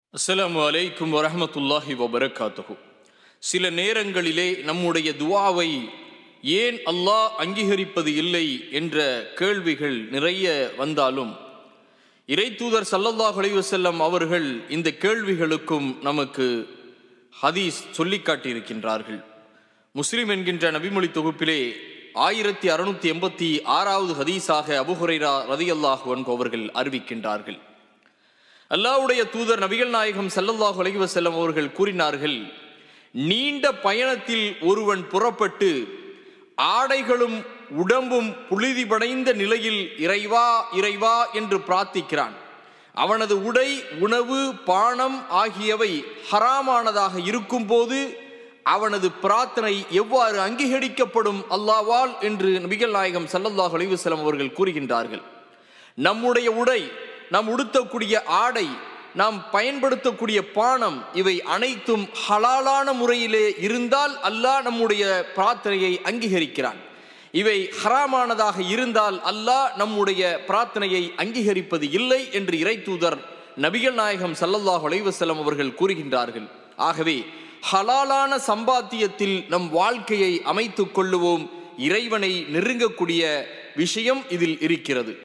அஸ்ஸலாமு அலைக்கும் வரஹமத்துல்லாஹி வபரகாத்துஹு சில நேரங்களிலே நம்முடைய துவாவை ஏன் அல்லாஹ் அங்கீகரிப்பது இல்லை என்ற கேள்விகள் நிறைய வந்தாலும் இறைத்தூதர் சல்லல்லாஹு அலைஹி வஸல்லம் அவர்கள் இந்த கேள்விகளுக்கும் நமக்கு ஹதீஸ் சொல்லிக் காட்டியிருக்கின்றார்கள் முஸ்லிம் என்கின்ற நபிமொழி தொகுப்பிலே ஆயிரத்தி அறுநூத்தி எண்பத்தி ஆறாவது ஹதீஸாக அபுஹுரைரா ரதியல்லாஹு அன்ஹு அவர்கள் அறிவிக்கின்றார்கள் அல்லாஹ்வுடைய தூதர் நபிகள் நாயகம் ஸல்லல்லாஹு அலைஹி வஸல்லம் அவர்கள் கூறினார்கள் நீண்ட பயணத்தில் ஒருவன் புறப்பட்டு ஆடைகளும் உடம்பும் புழுதிபடைந்த நிலையில் இறைவா இறைவா என்று பிரார்த்திக்கிறான் அவனது உடை உணவு பானம் ஆகியவை ஹராமானதாக இருக்கும்போது அவனது பிரார்த்தனை எவ்வாறு அங்கீகரிக்கப்படும் அல்லாவால் என்று நபிகள் நாயகம் ஸல்லல்லாஹு அலைஹி வஸல்லம் அவர்கள் கூறுகின்றார்கள் நம்முடைய உடை நாம் உடுத்தக்கூடிய ஆடை நாம் பயன்படுத்தக்கூடிய பானம் இவை அனைத்தும் ஹலாலான முறையிலே இருந்தால் அல்லாஹ் நம்முடைய பிரார்த்தனையை அங்கீகரிக்கிறான் இவை ஹராமானதாக இருந்தால் அல்லாஹ் நம்முடைய பிரார்த்தனையை அங்கீகரிப்பது இல்லை என்று இறைத்தூதர் நபிகள் நாயகம் ஸல்லல்லாஹு அலைஹி வஸல்லம் அவர்கள் கூறுகின்றார்கள் ஆகவே ஹலாலான சம்பாத்தியத்தில் நம் வாழ்க்கையை அமைத்துக் கொள்ளுவோம் இறைவனை நெருங்கக்கூடிய விஷயம் இதில் இருக்கிறது